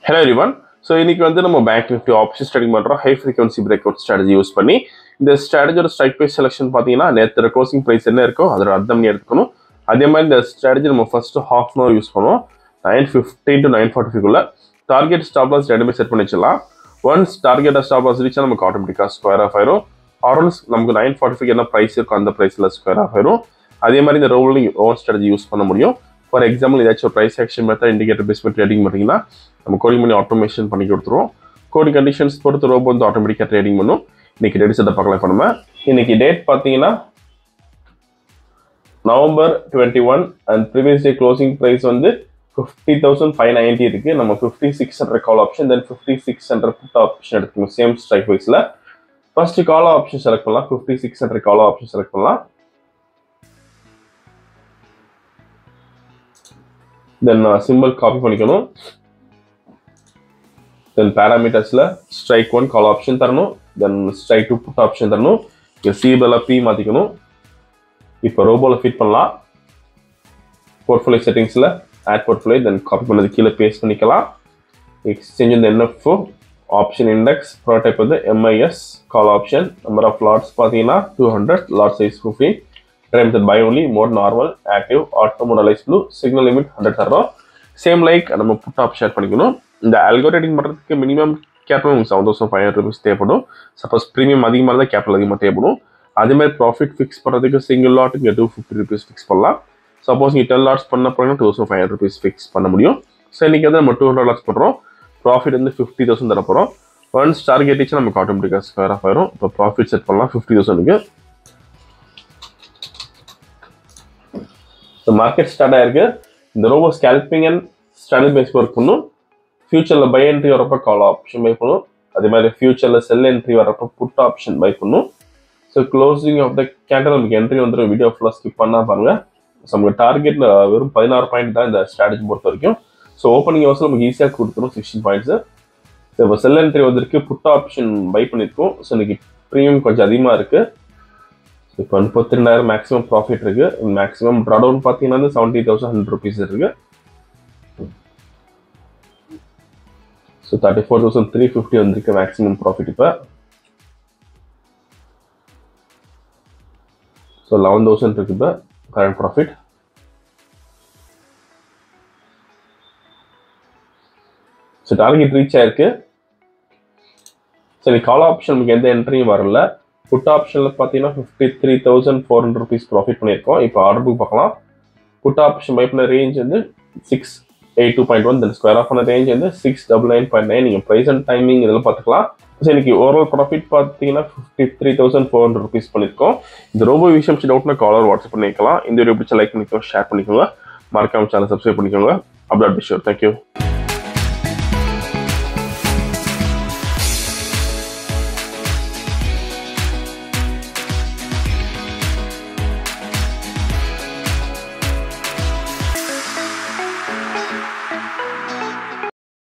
hello everyone so இன்னைக்கு வந்து நம்ம பேங்க் நிஃப்டி ஆப்ஷன் ஸ்ட்ராட்டஜி பண்ணுறோம் high frequency breakout strategy use பண்ணி இந்த ஸ்ட்ராட்டஜியோட ஸ்ட்ரைக் ப்ரைஸ் செலெக்ஷன் பார்த்தீங்கன்னா நேற்று க்ளோசிங் ப்ரைஸ் என்ன இருக்கோ அதோட அர்த்தம் பண்ணி எடுத்துக்கணும் அதே மாதிரி இந்த ஸ்ட்ராட்டஜி நம்ம first half an hour use பண்ணுவோம் nine fifteen to nine forty ஃபைவ்க்குள்ள டார்கெட் ஸ்டாப் லாஸ் ரெண்டுமே செட் பண்ணி வச்சிடலாம் ஒன்ஸ் டார்கெட் ஸ்டாப் லாஸ் ரீச்சா நமக்கு ஆட்டோமேட்டிக்காக ஸ்கொயர் ஆஃப் ஆயிரும் ஆர்எல்ஸ் நமக்கு நைன் ஃபார்ட்டி ஃபைவ் என்ன ப்ரைஸ் இருக்கோ அந்த ப்ரைஸில் ஸ்கொயர் ஆஃப் ஆயிரும் அதே மாதிரி இந்த ரோலிங் ஓன் ஸ்ட்ராட்டஜி யூஸ் பண்ண முடியும் ஃபார் எக்ஸாம்பிள் ஏதாச்சும் ஒரு price action method indicator base பண்ணி ட்ரேடிங் பண்ணிங்கன்னா நம்ம கோடிங் பண்ணி ஆட்டோமேஷன் பண்ணி கொடுத்துருவோம் கோடிங் கண்டிஷன்ஸ் பொறுத்து ரோபோ வந்து ஆட்டோமேட்டிக்காக ட்ரேடிங் பண்ணும் இன்னைக்கு ரெடி செட்டை பார்க்கலாம் இப்போ நம்ம இன்னைக்கு டேட் பார்த்தீங்கன்னா November twenty one and previous day closing price வந்து ஃபிஃப்டி தௌசண்ட் ஃபைவ் நைன்ட்டி இருக்கு நம்ம fifty six hundred call option then fifty six hundred put option எடுத்துக்கணும் சேம் ஸ்ட்ரைக் ப்ரைஸில் ஃபர்ஸ்ட் கால் ஆப்ஷன் செலக்ட் பண்ணலாம் fifty six hundred call option select பண்ணலாம் then simple copy பண்ணிக்கணும் then பேராமீட்டர்ஸில் strike one call option தரணும் then strike two put option தரணும் இங்கே CPL P மாற்றிக்கணும் இப்போ ரோபோவில் ஃபிட் பண்ணலாம் போர்ட்ஃபோலியோ செட்டிங்ஸில் ஆட் போர்ட்ஃபோலியோ தென் காப்பி பண்ணது கீழே பேஸ்ட் பண்ணிக்கலாம் எக்ஸ்சேஞ்ச் வந்து என்எஃப்ஓ ஆப்ஷன் இண்டெக்ஸ் ப்ரோடைப் வந்து MIS call option number of lots பார்த்தீங்கன்னா two hundred lot size fifteen ட்ரை method buy only mode normal active auto மோடலைஸ் ப்ளூ சிக்னல் லிமிட் ஹண்ட்ரட் தரோம் சேம் லைக் நம்ம புட் ஆப் ஷேர் பண்ணிக்கணும் இந்த அல்கோரேட்டிங் பண்ணுறதுக்கு மினிமம் கேபிட்டல் உங்களுக்கு seven thousand five hundred rupees தேவைப்படும் சப்போஸ் ப்ரீமியம் அதிகமாக இருந்தால் கேபிட்டல் அதிகமாக தேவைப்படும் அதே மாதிரி ப்ராஃபிட் ஃபிக்ஸ் பண்ணுறதுக்கு சிங்கிள் லாட் இங்கே டூ ஃபிஃப்டி ருபீஸ் ஃபிக்ஸ் பண்ணலாம் சப்போஸ் நீங்கள் டென் லாட்ஸ் பண்ண போனீங்கன்னா two thousand five hundred rupees fix பண்ண முடியும் ஸோ இன்றைக்கி வந்து நம்ம டூ ஹண்ட்ரட் லாட்ஸ் பண்ணுறோம் ப்ராஃபிட் வந்து ஃபிஃப்டி தௌசண்ட் தர போகிறோம் ஒன்ஸ் டார்கெட் ரீச் நமக்கு ஆட்டோமேட்டிக்காக ஸ்கொயர் ஆஃப் ஆயிரும் இப்போ ப்ராஃபிட் செட் பண்ணலாம் ஃபிஃப்டி தௌசண்ட்க்கு ஸோ மார்க்கெட் ஸ்டார்ட் ஆயிருக்கு இந்த robo scalping and standard base work பண்ணும் ஃபியூச்சரில் பை என்ட்ரி வரப்போ கால் ஆப்ஷன் பை பண்ணும் அதே மாதிரி ஃபியூச்சரில் செல் என்ட்ரி வரப்போ புட் ஆப்ஷன் பை பண்ணும் so closing of the candle நமக்கு என்ட்ரி வந்துடும் வீடியோ ஃபுல்லாக ஸ்கிப் பண்ணால் பாருங்க ஸோ நமக்கு டார்கெட் வெறும் பதினாறு பாயிண்ட் தான் இந்த ஸ்ட்ராட்டஜி பொறுத்த வரைக்கும் ஸோ ஓப்பனிங் ஹவர்ஸில் நமக்கு ஈஸியாக கொடுத்துரும் சிக்ஸ்டீன் பாயிண்ட்ஸு ஸோ இப்போ செல் என்ட்ரி வந்திருக்கு புட் ஆப்ஷன் பை பண்ணியிருக்கோம் ஸோ இன்னைக்கு ப்ரீமியம் கொஞ்சம் அதிகமாக இருக்குது இப்போ முப்பத்தி ரெண்டாயிரம் மேக்ஸிமம் ப்ராஃபிட் இருக்கு மேக்ஸிமம் ட்ராடவுன் பார்த்தீங்கன்னா வந்து செவன்டி தௌசண்ட் ஹண்ட்ரட் ருபீஸ் இருக்கு so thirty four thousand three fifty வந்திருக்கு மேக்ஸிமம் ப்ராஃபிட் இப்போ ஸோ லெவன் தௌசண்ட் இருக்கு இப்போ current profit so target reach ஆயிருக்கு சரி கால் ஆப்ஷன் நமக்கு எந்த என்ட்ரியும் வரல புட் ஆப்ஷனில் பார்த்தீங்கன்னா fifty three thousand four hundred rupees profit பண்ணியிருக்கோம் இப்போ ஆர்டர் புக் பார்க்கலாம் புட் ஆப்ஷன் பை பண்ண ரேஞ்ச் வந்து six eight two point one then square off பண்ண ரேஞ்ச் வந்து six double nine point nine நீங்கள் ப்ரைஸ் அண்ட் டைமிங் இதெல்லாம் பார்த்துக்கலாம் ஸோ இன்னைக்கு ஓவரால் ப்ராஃபிட் பார்த்தீங்கன்னா fifty three thousand four hundred rupees பண்ணியிருக்கோம் இந்த ரொம்ப விஷயம் டவுட்னா காலர் வாட்ஸ்அப் பண்ணிக்கலாம் இந்த வீடியோ பிடிச்ச லைக் பண்ணிக்கோ ஷேர் பண்ணிக்கோங்க மறக்காம சேனல் சப்ஸ்கிரைப் பண்ணிக்கோங்க அப்டாட் பிஷோர் தேங்க்யூ